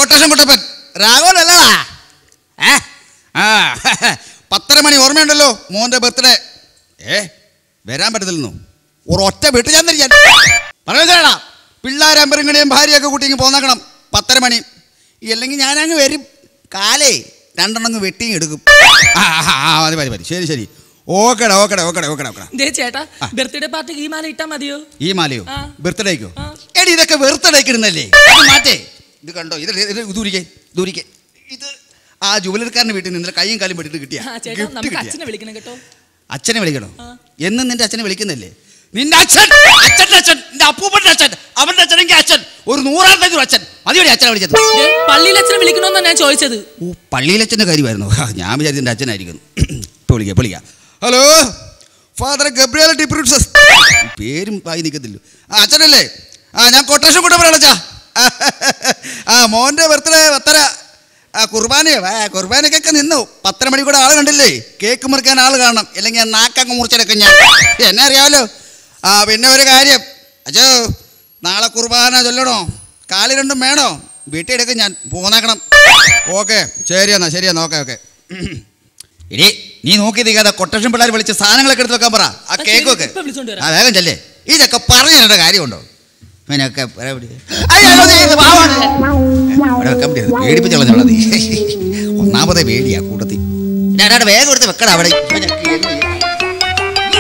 Quotation Kuttappan രാഘവനല്ലടാ ഏ ആ പത്തര മണി ഓർമ്മയുണ്ടല്ലോ മോന്റെ ബർത്ത്ഡേ ഏ വരാൻ പറ്റത്തില്ലെന്നോ ഒരൊറ്റ വീട്ടിൽ ഞാൻ തിരിക്കാൻ പറഞ്ഞാടാ പിള്ളേരെ അമ്പരങ്ങണിയും ഭാര്യയൊക്കെ കൂട്ടി ഇങ്ങ് പോന്നേക്കണം പത്തര മണി അല്ലെങ്കിൽ ഞാനങ്ങ് വരും കാലേ രണ്ടെണ്ണം അങ്ങ് വെട്ടിയും എടുക്കും ആ ആ, ആ മതി മതി മതി ശരി ശരി ഓക്കെടാ ഓക്കെടാ ഓക്കെടാ ഓക്കെടാ ഓക്കെടാ ദേ ചേട്ടാ ബർത്ത്ഡേ പാർട്ടിക്ക് ഈ മാല ഇട്ടാ മതിയോ ഈ മാലയോ ആ. ബർത്ത്ഡേക്കോ ആ. എടി ഇതൊക്കെ ബർത്ത്ഡേക്ക് ഇടുന്നല്ലേ ഇത് മാറ്റേ ഇത് കണ്ടോ ഇത് ഇത് ദൂരിക്കേ ദൂരിക്കേ ഇത് ആ ജുവലറിക്കാരൻ്റെ വീട്ടിൽ നിന്ന് കൈയും കാലും പെട്ടിട്ട് കിട്ടിയ ആ ചേട്ടാ നമുക്ക് അച്ഛനെ വിളിക്കണം കേട്ടോ അച്ഛനെ വിളിക്കണോ ആ. എന്നും നിന്റെ അച്ഛനെ വിളിക്കുന്നില്ലേ നിന്റെ അച്ഛൻ അച്ഛൻ്റെ അച്ഛൻ നിന്റെ അപ്പൂപ്പൻ്റെ അച്ഛൻ അവന്റെ അച്ഛനെങ്കിൽ അച്ഛൻ ഒരു നൂറാമത്തെ ഒരു അച്ഛൻ മതിയോടെ അച്ഛനെ വിളിച്ചത് ദേ, പള്ളിയിൽ അച്ഛനെ വിളിക്കണമെന്നാ ഞാൻ ചോദിച്ചത് ഓ പള്ളിയിലച്ഛൻ്റെ കാര്യമായിരുന്നു ആ, ഞാൻ വിചാരിച്ചു എൻ്റെ അച്ഛനായിരിക്കുന്നു ഇപ്പോൾ വിളിക്കാം ഇപ്പോൾ വിളിക്കാം ഹലോ ഫാദർ ഗബ്രിയൽ ഡിപ്രൂട്സസ് പേരും വായി നിൽക്കത്തില്ല ആ അച്ഛനല്ലേ ആ ഞാൻ കൊട്ടേഷൻ കൂടെ പറയണച്ചാ ആ മോൻ്റെ ബർത്ത്ഡേ പത്തര ആ കുർബാനയോ ആ കുർബാനക്കൊക്കെ നിന്നു പത്തര മണി കൂടെ ആൾ കണ്ടില്ലേ കേക്ക് മുറിക്കാൻ ആൾ കാണണം അല്ലെങ്കിൽ ഞാൻ നാക്കങ്ങ് മുറിച്ചെടുക്കും ഞാൻ എന്നെ അറിയാമല്ലോ ആ പിന്നെ ഒരു കാര്യം അച്ഛോ നാളെ കുർബാന ചൊല്ലണോ കാല് രണ്ടും വേണോ വീട്ടിൽ എടുക്കും ഞാൻ പോന്നേക്കണം ഓക്കെ ശരി എന്നാ ശരി എന്നാ ഓക്കെ ഓക്കെ ഇനി നീ നോക്കി നിൽക്കാതെ കൊട്ടേഷൻ പിള്ളേർ വിളിച്ച് സാധനങ്ങളൊക്കെ എടുത്ത് വെക്കാൻ പറ ആ ആ, ശരി, കേക്ക് വെക്ക് ഇപ്പൊ വിളിച്ചോണ്ട് വരാം. ആ വേഗം ചെല്ലേ ഇതൊക്കെ പറഞ്ഞു തരേണ്ട കാര്യമുണ്ടോ ഇവനൊക്കെ പറയാൻ വേണ്ടി- അയ്യോ, അയ്യോ, ഇത് പാവാണ്. ഇവിടെ വെക്കാൻ പറ്റിയത് പേടിപ്പിച്ച് കളഞ്ഞോളാം നീ ഒന്നാമതേ പേടിയാ കൂട്ടത്തിൽ ഡാ, ഡാ, ഡാ, വേഗം എടുത്ത് വെക്കടാ അവിടെ ഇവനൊക്കെ എന്ത് ചെയ്യും?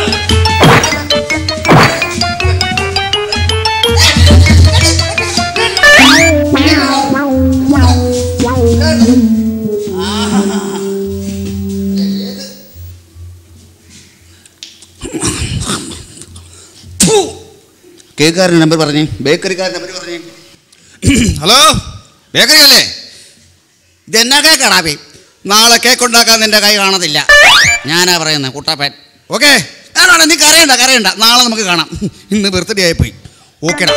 ഫു. കേക്കുകാരൻ്റെ നമ്പർ പറഞ്ഞേ ബേക്കറിക്കാരൻ്റെ നമ്പർ പറഞ്ഞേ ഹലോ ബേക്കറി അല്ലേ ഇതെന്നാ കേക്കാടാ പേ നാളെ കേക്ക് ഉണ്ടാക്കാൻ നിന്റെ കൈ കാണത്തില്ല ഞാനാ പറയുന്നത് കുട്ടപ്പൻ ഓക്കെ ഞാനാണ് നീ കരയണ്ട കരയണ്ട നാളെ നമുക്ക് കാണാം ഇന്ന് ബർത്ത്ഡേ ആയിപ്പോയി ഓക്കേടാ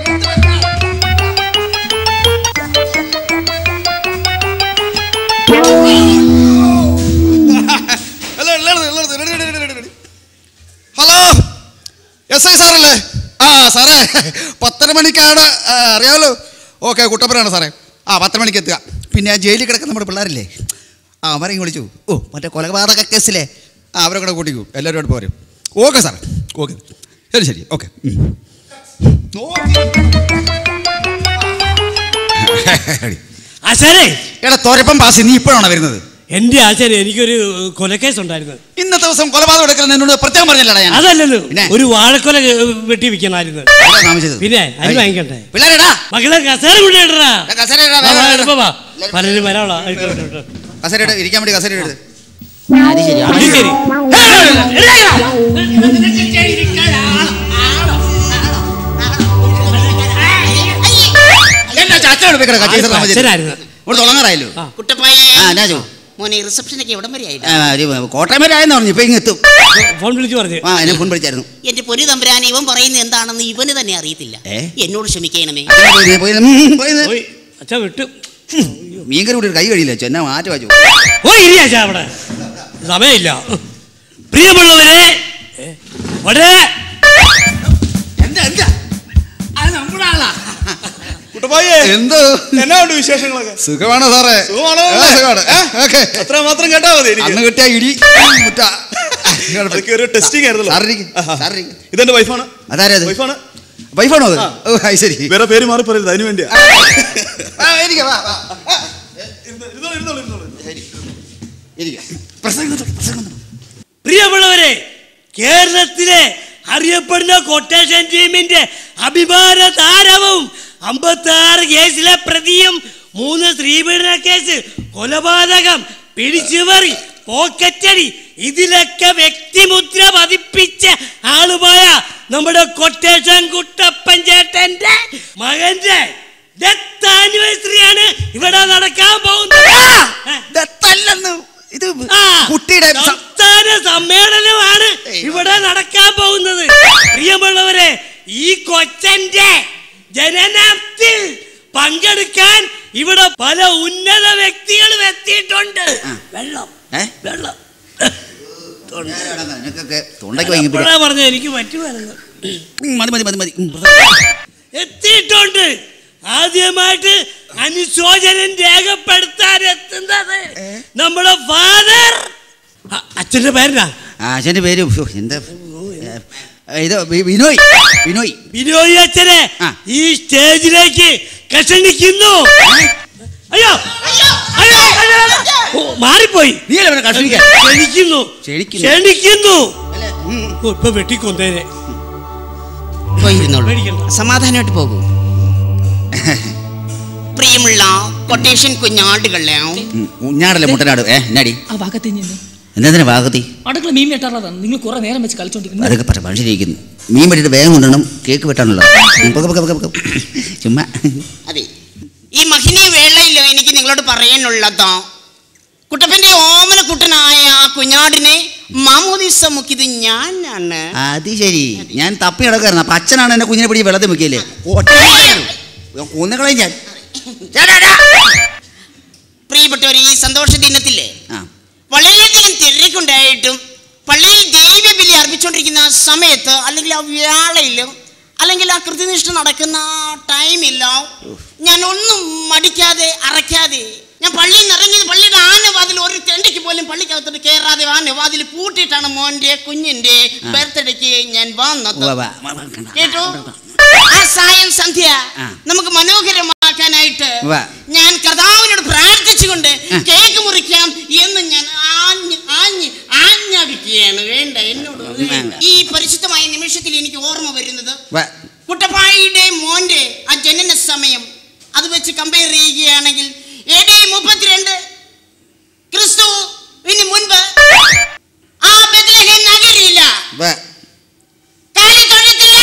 ഹലോ എസ് ഐ സാറല്ലേ ആ സാറേ പത്തര മണിക്കാണ് ആ, അറിയാമല്ലോ ഓക്കെ കുട്ടപ്പനാണ് സാറേ ആ പത്തര മണിക്ക് എത്തുക പിന്നെ ആ ജയിലിൽ കിടക്കുന്ന നമ്മുടെ പിള്ളേരില്ലേ ആ അവരെയും വിളിച്ചു ഓ മറ്റേ കൊലപാതക കേസിലെ ആ അവരെ കൂടെ കൂട്ടിക്കൂ എല്ലാവരും കൂടെ പോരും ഓക്കെ സാറേ ഓക്കെ ശരി ശരി ഓക്കെ ആശാനെ എടാ തോരപ്പം പാസ് നീ ഇപ്പോഴാണ് വരുന്നത് എന്റെ ആശാനെ എനിക്കൊരു കൊലക്കേസ് ഉണ്ടായിരുന്നു ഇന്നത്തെ ദിവസം കൊലപാതകം എടുക്കുന്ന എന്നോട് പ്രത്യേകം പറഞ്ഞല്ലടാ ഞാൻ അതല്ലല്ലോ പിന്നെ? ഒരു വാഴക്കൊല ഏ, വെട്ടി വിൽക്കണമായിരുന്നു എവിടെയാ താമസിച്ചത്? പിന്നെ അരി വാങ്ങിക്കണ്ടേ പിള്ളേരെടാ മകളെ കസേര കൊണ്ടിട്ടാ എടാ, കസേരയിടാ, വേഗം, വേഗം. പലരും വരാനുള്ള കസേരയുടെ ഇരിക്കാൻ വേണ്ടി കസേര എടുത്ത് ശരി എന്നാ ചാച്ച എടുപ്പിക്കട കച്ചേരി അച്ഛനായിരുന്നു ഇവിടെ തുടങ്ങാറായല്ലോ ആ. കുട്ടപ്പായേ ആ എന്നാ ചോ മോനെ റിസപ്ഷനൊക്കെ എവിടം വരെ ആയില്ല ആ, ഒരു കോട്ടയം വരെ ആയെന്ന് പറഞ്ഞു ഇപ്പൊ ഇങ്ങ് എത്തും ഫോൺ വിളിച്ചു പറഞ്ഞു ആ എന്നെ ഫോൺ വിളിച്ചായിരുന്നു എന്റെ പൊന്നു തമ്പുരാൻ ഇവൻ പറയുന്നത് എന്താണെന്ന് ഇവന് തന്നെ അറിയത്തില്ല ഏ? എന്നോട് ക്ഷമിക്കണമേ അച്ഛനെ പോയി, നീ പോയി, ഉം, പോയി നിന്ന്. പോയി അച്ഛൻ വിട്ടു മീൻകറി കൂടി ഒരു കൈ കഴിയില്ല അച്ഛൻ എന്നാ മാറ്റി വാച്ചു പോയി ഇരി അച്ഛാ അവിടെ സമയമില്ല പ്രിയമുള്ളവരെ ഏ, വളരെ എന്താ എന്താ അത് നമ്മുടെ ആളാ കുട്ടപ്പായേ എന്തോ എന്നാ ഉണ്ട് വിശേഷങ്ങളൊക്കെ സുഖമാണോ സാറേ സുഖമാണോ? ആ, സുഖമാണ് ഏ, ഓക്കെ അത്ര മാത്രം കേട്ടാ മതി എനിക്ക് അന്ന് കിട്ടിയ ഇടി മുറ്റ അതൊക്കെ ഒരു ടെസ്റ്റിംഗ് ആയിരുന്നല്ലോ സാറിരിക്ക്, ആഹാ. സാറിരിക്ക്. ഇതെന്റെ വൈഫാണ് അതാരാ അത് വൈഫാണ് വൈഫാണോ അത് ആ. ഓ അത് ശരി വേറെ പേര് മാറി പറയരുത് അതിനു വേണ്ടിയാ ആ, ഇരിക്ക്, വാ, വാ. ആ, ഇരുന്നോളൂ, ഇരുന്നോളൂ, ഇരുന്നോളൂ. ശരി. ഇരിക്ക്. പ്രസംഗം നടത്ത്, പ്രസംഗം നടത്ത്. പ്രിയമുള്ളവരെ കേരളത്തിലെ അറിയപ്പെടുന്ന കൊട്ടേഷൻ ടീമിന്റെ അഭിമാന താരവും അമ്പത്തി ആറ് കേസിലെ പ്രതിയും മൂന്ന് സ്ത്രീപീഡന കേസ് കൊലപാതകം പിടിച്ചുപറി പോക്കറ്റടി ഇതിലൊക്കെ വ്യക്തിമുദ്ര പതിപ്പിച്ച ആളുമായ നമ്മുടെ കൊട്ടേഷൻ കുട്ടപ്പൻ ചേട്ടന്റെ മകന്റെ ഡെത്ത് ആനിവേഴ്സറി ആണ് ഇവിടെ നടക്കാൻ പോകുന്നത് ദത്തല്ലെന്ന്. ഇത് ആ, കുട്ടിയുടെ സ- സംസ്ഥാന സമ്മേളനമാണ് ഇവിടെ നടക്കാൻ പോകുന്നത് പ്രിയമുള്ളവരെ ഈ കൊച്ചന്റെ ജനനത്തിൽ പങ്കെടുക്കാൻ ഇവിടെ പല ഉന്നത വ്യക്തികളും എത്തിയിട്ടുണ്ട് വെള്ളം ഏ? വെള്ളം നിനക്കൊക്കെ തൊണ്ടയ്ക്ക് ഭയങ്കര ഇപ്പോഴാ പറഞ്ഞത് എനിക്ക് പറ്റുമായിരുന്നു ഉം, മതി മതി മതി മതി ഉം, പ്രസംഗം. എത്തിയിട്ടുണ്ട് ആദ്യമായിട്ട് അനുശോചനം രേഖപ്പെടുത്താൻ എത്തുന്നത് നമ്മുടെ ഫാദർ അച്ഛന്റെ പേരെന്നാ ആ അച്ഛൻ്റെ പേര് ഉഫ്, എന്താ ഏ, ഇത് വി- വിനോയ് വിനോയ് ബിനോയ് അച്ഛനെ ആ. ഈ സ്റ്റേജിലേക്ക് ക്ഷണിക്കുന്നു അയ്യോ അയ്യോ, അയ്യോ, അയ്യോ. ഓ, മാറിപ്പോയി നീ അല്ലേ പറഞ്ഞെ കഷ്ണിക്കാൻ ക്ഷണിക്കുന്നു ക്ഷണിക്കുന്നു. ക്ഷണിക്കുന്നു ഓ, ഇപ്പൊ വെട്ടിക്കൊന്നേനെ പോയിരുന്നോളൂ പേടിക്കണ്ട. സമാധാനമായിട്ട് പോകൂ പ്രിയമുള്ള കൊട്ടേഷൻ കുഞ്ഞാടുകളെ കുഞ്ഞാടല്ലേ മുട്ടനാട് ഏ എന്നാടി ആ ഭാഗത്ത് നിന്ന് എന്താ ഭാഗത്തി അടുക്കള മീൻ വെട്ടാറുള്ളതാണ് നിങ്ങൾ കുറെ നേരം വെച്ച് കളിച്ചോണ്ടിരിക്കുന്നു അതൊക്കെ പറ മനുഷ്യരിക്കുന്നു മീൻ വെട്ടിട്ട് വേഗം കൊണ്ടുവരണം കേക്ക് വെട്ടാനുള്ളത് പൊക്ക, പൊക്ക, പൊക്ക, പൊക്ക. ചുമ്മാ അതെ ഈ മഹിനീയ വേളയിൽ എനിക്ക് നിങ്ങളോട് പറയാനുള്ളത് കുട്ടപ്പന്റെ ഓമന കുട്ടനായ ആ കുഞ്ഞാടിനെ മാമോദിസ മുക്കിയത് ഞാനാണ് അത് ശരി ഞാൻ തപ്പി കിടക്കായിരുന്നു അപ്പൊ അച്ഛനാണ് എന്നെ കുഞ്ഞിനെ പിടിച്ച് വെള്ളത്തിൽ മുക്കിയല്ലേ കൊന്നുകളയും ഞാൻ പ്രിയപ്പെട്ടവർ ഈ സന്തോഷ ദിനത്തില്ലേ ആ വളരെയധികം തിരക്കുണ്ടായിട്ടും പള്ളിയിൽ ദൈവബലി അർപ്പിച്ചുകൊണ്ടിരിക്കുന്ന ആ സമയത്ത് അല്ലെങ്കിൽ ആ വേളയിലും അല്ലെങ്കിൽ ആ കൃത്യനിഷ്ഠ നടക്കുന്ന ആ ടൈമില്ല ഞാൻ ഒന്നും മടിക്കാതെ അറയ്ക്കാതെ ഞാൻ പള്ളിയിൽ നിന്ന് ഇറങ്ങിയത് പള്ളിയുടെ ആനവാതിൽ ഒരു തെണ്ടിക്ക് പോലും പള്ളിക്കകത്തോട്ട് കയറാതെ ആനവാതിൽ പൂട്ടിയിട്ടാണ് മോന്റെ കുഞ്ഞിന്റെ ബർത്ത്ഡേക്ക് ഞാൻ വന്നത് ഉവ്വ, ഉവ്വ. ഉവ്വ, ഉവ്വ. കേട്ടോ ആ സായം സന്ധ്യ ആ. നമുക്ക് മനോഹരമാക്കാനായിട്ട് ഉവ്വ. ഞാൻ കർത്താവിനോട് പ്രാർത്ഥിച്ചുകൊണ്ട് ആ. കേക്ക് മുറിക്കാം എന്ന് ഞാൻ ആഞ്ഞ് ആഞ്ഞ് ആജ്ഞാപിക്കുകയാണ് വേണ്ട എന്നോട് വേണ്ട. ഈ പരിശുദ്ധമായ നിമിഷത്തിൽ എനിക്ക് ഓർമ്മ വരുന്നത് ഉവ്വ. കുട്ടപ്പായിയുടെ മോന്റെ ആ ജനന സമയം അത് വെച്ച് കമ്പയർ ചെയ്യുകയാണെങ്കിൽ എ ഡി മുപ്പത്തിരണ്ട് ക്രിസ്തു ഇതിന് മുൻപ് ആ ബethlehem നഗരിയില്ല ഉവ്വ. കാലി തൊഴുത്തില്ല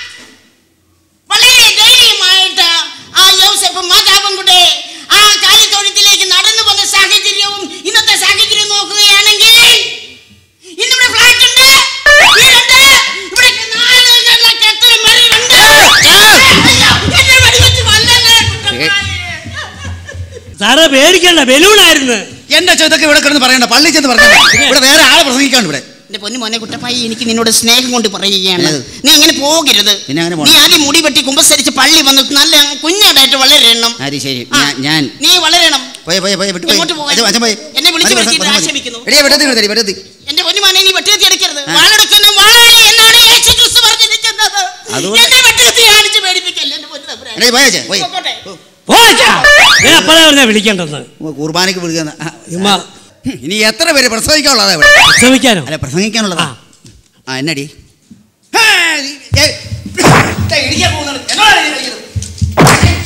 വളരെ ധൈര്യമായിട്ട് ആ യോസഫ് മാതാവും കൂടെ ആ കാലി തൊഴുത്തിലേക്ക് നടന്നു വന്ന സാഹചര്യവും ഇന്നത്തെ സാഹചര്യം നോക്കുകയാണെങ്കിൽ ഇന്നിവിടെ ഫ്ലാറ്റ് ഉണ്ട് വീടുണ്ട് ഇവിടെ നാല് നല്ല കെട്ടൽ മറിയുണ്ട് അയ്യോ, എന്നെ വെടിവെച്ച് കൊല്ലല്ലേ കുട്ടപ്പായെ. സാറേ പേടിക്കണ്ട ബലൂണായിരുന്നു എന്റെ അച്ഛൻ ഇതൊക്കെ ഇവിടെ കിടന്ന് പറയണ്ട പള്ളി ചെന്ന് പറഞ്ഞാൽ ഇവിടെ വേറെ ആളെ പ്രസംഗിക്കാണ് ഇവിടെ എന്റെ പൊന്നു മോനെ കുട്ടപ്പായി എനിക്ക് നിന്നോട് സ്നേഹം കൊണ്ട് പറയുകയാണ് ഏത്? നീ ഇങ്ങനെ പോകരുത് പിന്നെ അങ്ങനെ പോണം. നീ ആദ്യം മുടി വെട്ടി കുമ്പസരിച്ച് പള്ളി വന്ന് നല്ല കുഞ്ഞാടായിട്ട് വളരണം ആരി ശരി ആ, ഞാൻ- ഞാൻ നീ വളരണം പോയി പോയി പോയി വിട്ടു പോയി എങ്ങോട്ട് പോകാൻ? അച്ഛൻ അച്ഛൻ പോയി എന്നെ വിളിച്ച് മതി, മതി, വരുത്തിയിട്ട് മതി, മതി. ആക്ഷേപിക്കുന്നു. എടിയെ വെട്ടത്തി വിടത്തി വെട്ടത്തി എന്റെ പൊന്നുമാനെ നീ വെട്ടുകത്തി എടുക്കരുത് ആ. വാളെടുക്കുന്ന വാളാളി എന്നാണ് യേശു ക്രിസ്തു പറഞ്ഞിരിക്കുന്നത് അതുകൊണ്ട്- എന്നെ വെട്ടുകത്തി കാണിച്ച് പേടിപ്പിക്കല്ലേ എന്റെ പൊന്നു തമ്പുരാനെ. എടേ പോയച്ചേ പോയി പൊക്കോട്ടെ. പോച്ചാ ഞാൻ അപ്പോഴാ പറഞ്ഞ വിളിക്കേണ്ടെന്ന് കുർബാനയ്ക്ക് വിളിക്കുന്ന ആ, ഉമ്മാ ഇനി എത്ര പേര് പ്രസംഗിക്കാനുള്ളതാ ഇവിടെ ശ്രമിക്കാനോ അല്ല പ്രസംഗിക്കാനുള്ളതാ ആ. ആ എന്നടി ഹാ, നീ- ഏ, ദേ ഇടിക്കാൻ പോകുന്നത്. എന്നോടാ നീ കളിക്കുന്നത്?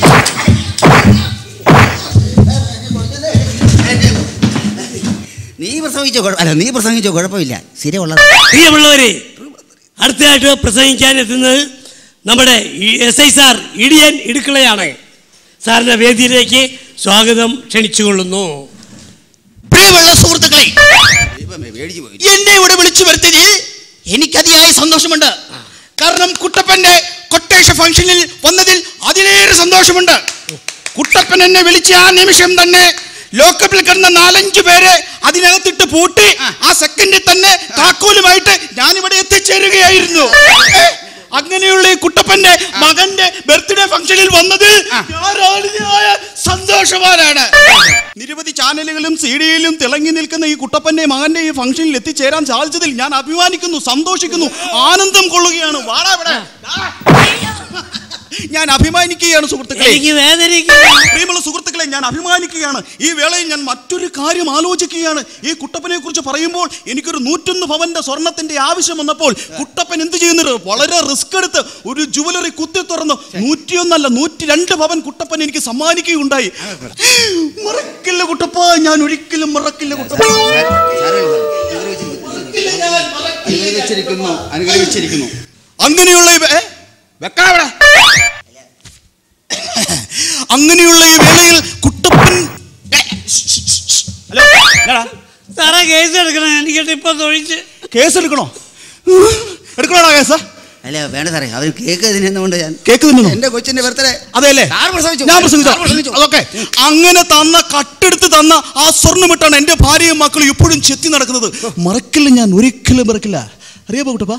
നീ പ്രസംഗിച്ചോ കുഴ- അല്ല നീ പ്രസംഗിച്ചോ കുഴപ്പമില്ല ശരിയുള്ളത് പ്രിയമുള്ളവരെ അടുത്തതായിട്ട് പ്രസംഗിക്കാൻ എത്തുന്നത് നമ്മുടെ എസ് ഐ സാർ ഇടിയൻ ഇടുക്കളയാണ് സാറിന്റെ വേദിയിലേക്ക് സ്വാഗതം ക്ഷണിച്ചുകൊള്ളുന്നു പ്രിയമുള്ള സുഹൃത്തുക്കളെ ദൈവമേ, പേടിച്ച് പോയി. എന്നെ ഇവിടെ വിളിച്ചു വരുത്തിയതിൽ എനിക്കതിയായ സന്തോഷമുണ്ട് കാരണം കുട്ടപ്പന്റെ കൊട്ടേഷ ഫംഗ്ഷനിൽ വന്നതിൽ അതിലേറെ സന്തോഷമുണ്ട് കുട്ടപ്പൻ എന്നെ വിളിച്ച ആ നിമിഷം തന്നെ ലോക്കപ്പിൽ കിടന്ന നാലഞ്ചു പേരെ അതിനകത്തിട്ട് പൂട്ടി ആ സെക്കൻഡിൽ തന്നെ താക്കോലുമായിട്ട് ഞാനിവിടെ എത്തിച്ചേരുകയായിരുന്നു ഏ, അങ്ങനെയുള്ള ഈ കുട്ടപ്പന്റെ മകന്റെ ബർത്ത്ഡേ ഫംഗ്ഷനിൽ വന്നത് ഞാൻ ആളിയായ സന്തോഷവാനാണ് നിരവധി ചാനലുകളും സി ഡിയിലും തിളങ്ങി നിൽക്കുന്ന ഈ കുട്ടപ്പന്റെ മകന്റെ ഈ ഫംഗ്ഷനിൽ എത്തിച്ചേരാൻ സാധിച്ചതിൽ ഞാൻ അഭിമാനിക്കുന്നു സന്തോഷിക്കുന്നു ആനന്ദം കൊള്ളുകയാണ് വാടാ ഇവിടെ. ദാ. ഞാൻ അഭിമാനിക്കുകയാണ് സുഹൃത്തുക്കളെ എനിക്ക് വേദനിക്കുന്നു പ്രിയമുള്ള സുഹൃത്തുക്കളെ ഞാൻ അഭിമാനിക്കുകയാണ് ഈ വേളയിൽ ഞാൻ മറ്റൊരു കാര്യം ആലോചിക്കുകയാണ് ഈ കുട്ടപ്പനെ കുറിച്ച് പറയുമ്പോൾ എനിക്കൊരു നൂറ്റൊന്ന് ഭവന്റെ സ്വർണത്തിന്റെ ആവശ്യം വന്നപ്പോൾ കുട്ടപ്പൻ എന്ത് ചെയ്യുന്നത് വളരെ റിസ്ക് എടുത്ത് ഒരു ജുവലറി കുത്തി തുറന്ന് നൂറ്റിയൊന്നല്ല നൂറ്റി രണ്ട് ഭവൻ കുട്ടപ്പൻ എനിക്ക് സമ്മാനിക്കുകയുണ്ടായി മറക്കില്ല കുട്ടപ്പ ഞാൻ ഒരിക്കലും മറക്കില്ല കുട്ടപ്പ അനുഗ്രഹിച്ചിരിക്കുന്നു അനുഗ്രഹിച്ചിരിക്കുന്നു അങ്ങനെയുള്ള ഈ വേ- ഏ? വെക്കാം അവിടെ. അങ്ങനെയുള്ള ഈ വേളയിൽ കുട്ടപ്പൻ ഏ, ശ്ശ്, ശ്ശ്, ശ്ശ്. ഹലോ എന്നാടാ? സാറേ കേസ് എടുക്കണം എനിക്കിട്ട് ഇപ്പൊ തൊഴിച്ച് കേസ് എടുക്കണോ എടുക്കണോടാ കേസ് അല്ല വേണ്ട സാറേ അവർ കേക്ക് ഇതിനെന്നുകൊണ്ട് ഞാൻ കേക്ക് തിന്നണോ എന്റെ കൊച്ചിന്റെ ബർത്ത്ഡേ അതെയല്ലേ സാർ പ്രസവിച്ചു. ഞാൻ പ്രസംഗിച്ചോ സാർ പ്രസവിച്ചു. അതൊക്കെ അങ്ങനെ തന്ന കട്ടെടുത്ത് തന്ന ആ സ്വർണ്ണമിട്ടാണ് എന്റെ ഭാര്യയും മക്കളും ഇപ്പോഴും ചെത്തി നടക്കുന്നത് മറക്കില്ല ഞാൻ ഒരിക്കലും മറക്കില്ല അറിയാമോ കുട്ടപ്പ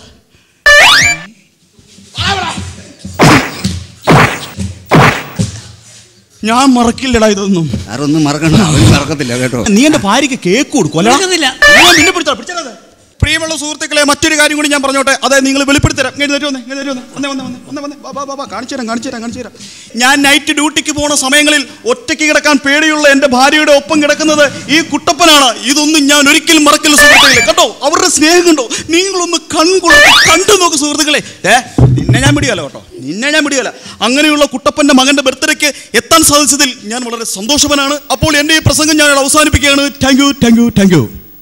ഞാൻ മറക്കില്ലടാ ഇതൊന്നും സാർ ഒന്നും മറക്കണ്ട അവൻ മറക്കത്തില്ല കേട്ടോ നീ എന്റെ ഭാര്യക്ക് കേക്ക് കൊടുക്കും അല്ല കൊടുക്കുന്നില്ല. നിന്നെ പിടിച്ചോ പിടിച്ചത് പ്രിയമുള്ള സുഹൃത്തുക്കളെ മറ്റൊരു കാര്യം കൂടി ഞാൻ പറഞ്ഞോട്ടെ അതെ നിങ്ങൾ വെളിപ്പെടുത്തരാം ഇങ്ങോട്ട് തരുമോ ഇങ്ങനെ തരുമോ വന്നേ വന്നേ വന്നേ വന്നേ വന്നേ ബാ ബാ ബാ ബാ കാണിച്ചു തരാം കാണിച്ചു തരാം കാണിച്ചു തരാം ഞാൻ നൈറ്റ് ഡ്യൂട്ടിക്ക് പോണ സമയങ്ങളിൽ ഒറ്റയ്ക്ക് കിടക്കാൻ പേടിയുള്ള എൻ്റെ ഭാര്യയുടെ ഒപ്പം കിടക്കുന്നത് ഈ കുട്ടപ്പനാണ് ഇതൊന്നും ഞാൻ ഒരിക്കലും മറക്കില്ല സുഹൃത്തുക്കളെ കേട്ടോ അവരുടെ സ്നേഹം കണ്ടോ നിങ്ങളൊന്ന് കൺകൊള്ളു കണ്ടു നോക്ക് സുഹൃത്തുക്കളെ ഏ നിന്നെ ഞാൻ പിടിയല്ല കേട്ടോ നിന്നെ ഞാൻ പിടിയല്ല അങ്ങനെയുള്ള കുട്ടപ്പന്റെ മകന്റെ ബർത്ത്ഡേക്ക് എത്താൻ സാധിച്ചതിൽ ഞാൻ വളരെ സന്തോഷവനാണ് അപ്പോൾ എൻ്റെ ഈ പ്രസംഗം ഞാൻ അവസാനിപ്പിക്കുകയാണ് thank you thank you thank you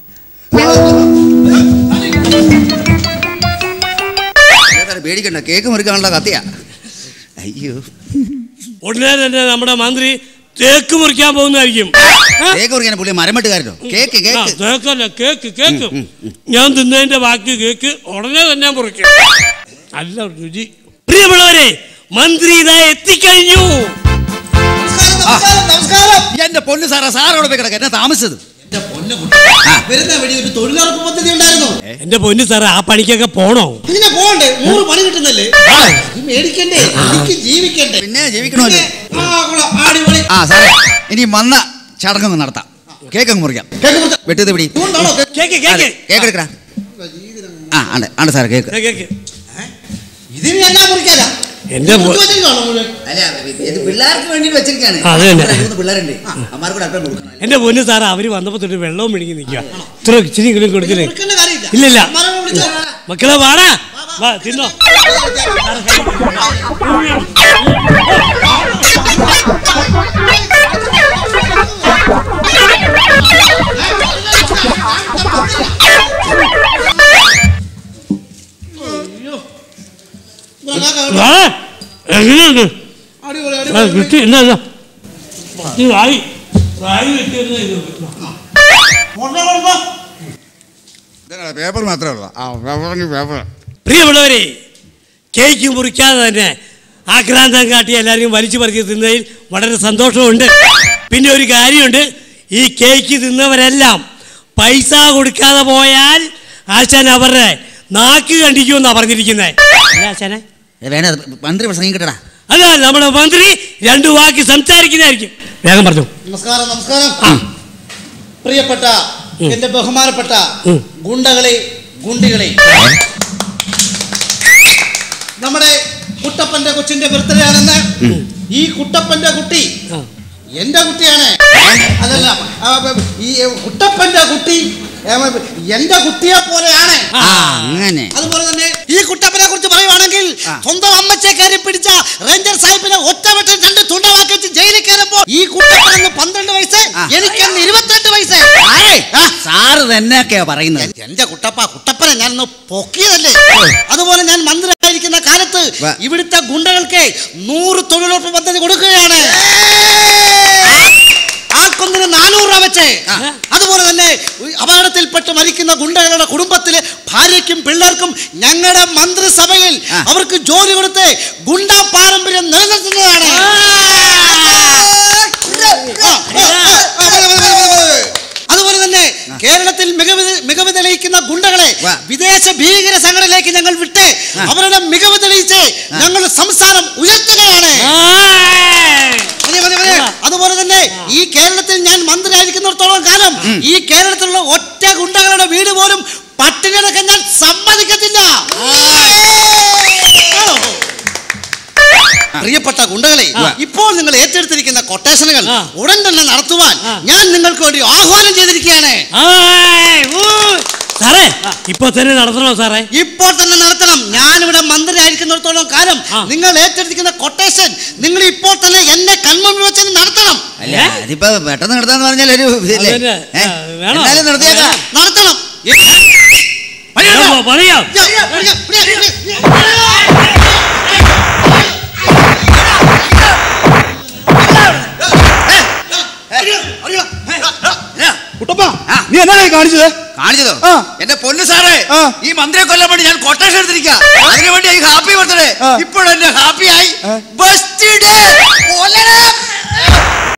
sir പേടിക്കണ്ട കേക്ക് മുറിക്കാനുള്ള കത്തിയാ അയ്യോ ഉടനെ തന്നെ നമ്മുടെ മന്ത്രി തേക്ക് മുറിക്കാൻ പോകുന്നതായിരിക്കും ഏ? കേക്ക് മുറിക്കാൻ പുള്ളി മരമെട്ടുകാരനോ കേക്ക് ആ, കേക്ക് തേക്കല്ല കേക്ക് കേക്ക് ഞാൻ തിന്നതിന്റെ ബാക്കി കേക്ക് ഉടനെ തന്നെ മുറിക്കും നല്ല രുചി പ്രിയമുള്ളവരെ മന്ത്രി ഇതാ എത്തിക്കഴിഞ്ഞു നമസ്കാരം നമസ്കാരം എന്റെ പൊന്ന് സാറാ സാറോട് പോയി കിടക്ക എന്നെ താമസിച്ചത് എന്റെ പൊന്നു കുട്ടി വരുന്ന വഴി ഒരു തൊഴിലുറപ്പ് പദ്ധതി ഉണ്ടായിരുന്നു എന്റെ പൊന്നു സാറേ ആ പണിക്കൊക്കെ പോണോ ഇതിനെ പോകണ്ടേ നൂറ് പണി കിട്ടുന്നല്ലേ ഇത് മേടിക്കണ്ടേ എനിക്ക് ജീവിക്കണ്ടേ പിന്നെ ജീവിക്കണമല്ലോ പിന്നെ, ആ, കൊള്ളാം, അടിപൊളി ആ സാറേ ഇനി വന്ന ചടങ്ങ് നടത്താം കേക്ക് അങ്ങ് മുറിക്കാം കേക്ക് മുറിച്ച- വെട്ടത് പിടി ഇതുകൊണ്ടാണോ കേക്ക്? കേക്ക് കേക്ക് കേക്ക് എടുക്കടാ ആ ആണ് ആണ് സാർ കേക്ക് കേക്ക്, കേക്ക് ഇതിന് എല്ലാം മുറിക്കാനാ എന്റെ ഇത് പൊ- മുറിച്ച് വെച്ചിരിക്കുകയാണോ മുഴുവൻ? അല്ല ഇത് പിള്ളേർക്ക് വേണ്ടി വെച്ചിരിക്കാണ് അത് തന്നെ. പിള്ളേരുണ്ട് അമ്മമാർക്ക് കൂടെ അല്പം കൊടുക്കണം എന്റെ പൊന്നു സാറ് അവര് വന്നപ്പോ തൊട്ട് വെള്ളവും മെഴുകി നിൽക്കുക ഇത്ര ഇച്ചിരി ഇങ്ങനെ കൊടുക്കണേ മുറിക്കേണ്ട കാര്യമില്ല. ഇല്ലില്ല. അമ്മാരെ വിളിച്ചോ. മക്കളെ വാടാ വാ തിന്നോ വാ എങ്ങനെയുണ്ട് അടിപൊളി, ആ, അടിപൊളി. കിട്ടി എന്നാ എന്നാ. ഈ റായി റായി വെച്ചിരുന്ന ഇത് കൊണ്ടോ, കൊണ്ടോ. പേപ്പർ മാത്രമേ ഉള്ളൂ ആ പേപ്പറിന് പേപ്പർ പ്രിയമുള്ളവരെ കേക്ക് മുറിക്കാതെ തന്നെ ആക്രാന്തം കാട്ടി എല്ലാവരും വലിച്ചു പറിച്ച് തിന്നതിൽ വളരെ സന്തോഷമുണ്ട് പിന്നെ ഒരു കാര്യമുണ്ട് ഈ കേക്ക് തിന്നവരെല്ലാം പൈസ കൊടുക്കാതെ പോയാൽ ആശാൻ അവരുടെ നാക്ക് കണ്ടിക്കുമെന്നാണ് പറഞ്ഞിരിക്കുന്നത് അല്ല ആശാനെ വേണേ അത് മന്ത്രി പ്രസംഗിക്കട്ടടാ അല്ല നമ്മുടെ മന്ത്രി രണ്ടു വാക്ക് സംസാരിക്കുന്നതായിരിക്കും വേഗം പറഞ്ഞു നമസ്കാരം നമസ്കാരം പ്രിയപ്പെട്ട എന്റെ ബഹുമാനപ്പെട്ട ഉം. ഗുണ്ടകളെ ഗുണ്ടികളെ നമ്മുടെ കുട്ടപ്പന്റെ കൊച്ചിന്റെ ബർത്ത്ഡേ ആണെന്ന് ഈ കുട്ടപ്പന്റെ കുട്ടി ആ. എന്റെ കുട്ടിയാണ് അതല്ല ആ, ഈ കുട്ടപ്പന്റെ കുട്ടി ഏ, എന്റെ കുട്ടിയെ പോലെയാണ് ആ അങ്ങനെ അതുപോലെ തന്നെ ഈ കുട്ടപ്പനെ കുറിച്ച് പറയുവാണെങ്കിൽ സ്വന്തം അമ്മച്ചെ കയറി പിടിച്ച റേഞ്ചർ സാഹിബിനെ ഒറ്റവെട്ടം രണ്ട് തുണ്ടവാക്കി വെച്ച് ജയിലിൽ കയറുമ്പോ ഈ കുട്ടപ്പനെന്ന് പന്ത്രണ്ട് വയസ്സ് എനിക്കെന്ന് ഇരുപത്തെട്ട് വയസ്സ് ആരേ? സാറ് തന്നെയൊക്കെയാ പറയുന്നത് എന്റെ കുട്ടപ്പ കുട്ടപ്പനെ ഞാൻ പൊക്കിയതല്ലേ അതുപോലെ ഞാൻ മന്ത്രിയായിരിക്കുന്ന കാലത്ത് വാ. ഇവിടുത്തെ ഗുണ്ടകൾക്ക് നൂറ് തൊഴിലുറപ്പ് പദ്ധതി കൊടുക്കുകയാണ് ആൾക്കൊന്നിന് നാനൂറ് രൂപ വെച്ച് അതുപോലെ തന്നെ അപകടത്തിൽപ്പെട്ട് മരിക്കുന്ന ഗുണ്ടകളുടെ കുടുംബത്തിലെ ഭാര്യയ്ക്കും പിള്ളേർക്കും ഞങ്ങളുടെ മന്ത്രിസഭയിൽ ആ. അവർക്ക് ജോലി കൊടുത്ത് ഗുണ്ട പാരമ്പര്യം നിലനിർത്തുന്നതാണ് ആ, ആ, ആ, ആ, മതി, മതി, മതി, മതി, മതി. അതുപോലെ തന്നെ കേരളത്തിൽ മികവ് മികവ് തെളിയിക്കുന്ന ഗുണ്ടകളെ വാ. വിദേശ ഭീകര സംഘടനയിലേക്ക് ഞങ്ങൾ വിട്ട് അവരുടെ മികവ് തെളിയിച്ച് ഞങ്ങളുടെ സംസ്ഥാനം ഉയർത്തുകയാണ് മതി, മതി, മതി. അതുപോലെ തന്നെ ഈ കേരളത്തിൽ ഞാൻ മന്ത്രിയായിരിക്കുന്നിടത്തോളം കാലം ഈ കേരളത്തിലുള്ള ഒറ്റ ഗുണ്ടകളുടെ വീട് പോലും പട്ടിണി കിടക്കാൻ ഞാൻ സമ്മതിക്കത്തില്ല ആണോ? പ്രിയപ്പെട്ട ഗുണ്ടകളെ ഇപ്പോൾ നിങ്ങൾ ഏറ്റെടുത്തിരിക്കുന്ന കൊട്ടേഷനുകൾ ആ. ഉടൻ തന്നെ നടത്തുവാൻ ആ. ഞാൻ നിങ്ങൾക്ക് വേണ്ടി ആഹ്വാനം ചെയ്തിരിക്കുകയാണ് ആയ്, ഊ. സാറേ ഇപ്പൊ തന്നെ നടത്തണോ സാറേ ഇപ്പോൾ തന്നെ നടത്തണം ഞാനിവിടെ മന്ത്രി ആയിരിക്കുന്നിടത്തോളം കാലം ആ. നിങ്ങൾ ഏറ്റെടുത്തിരിക്കുന്ന കൊട്ടേഷൻ നിങ്ങൾ ഇപ്പോൾ തന്നെ എന്നെ കൺമുമ്പിൽ വെച്ച് നടത്തണം അല്ല അതിപ്പോ പെട്ടെന്ന് നടത്താന്ന് പറഞ്ഞാൽ ഒരു ഇതില്ലേ അതന്നെ. ഏ? ആ, വേണോ? എന്തായാലും നിർത്തിയേക്കാം നടത്തണം പണിയോ പണിയോ പിടിയാ, പിടിയാ, പിടിയാ, പിടിയാ. കുട്ടപ്പ നീ എന്നാ കാണിച്ചത് കാണിച്ചതോ ആ. എന്റെ പൊന്ന് സാറേ ആ. ഈ മന്ത്രിയെ കൊല്ലാൻ വേണ്ടി ഞാൻ കൊട്ടേഷൻ എടുത്തിരിക്കുക അതിനു വേണ്ടി ഹാപ്പി ബർത്ത്ഡേ ആ. ഇപ്പോഴെന്നെ ഹാപ്പി ആയി ബർത്ത്ഡേ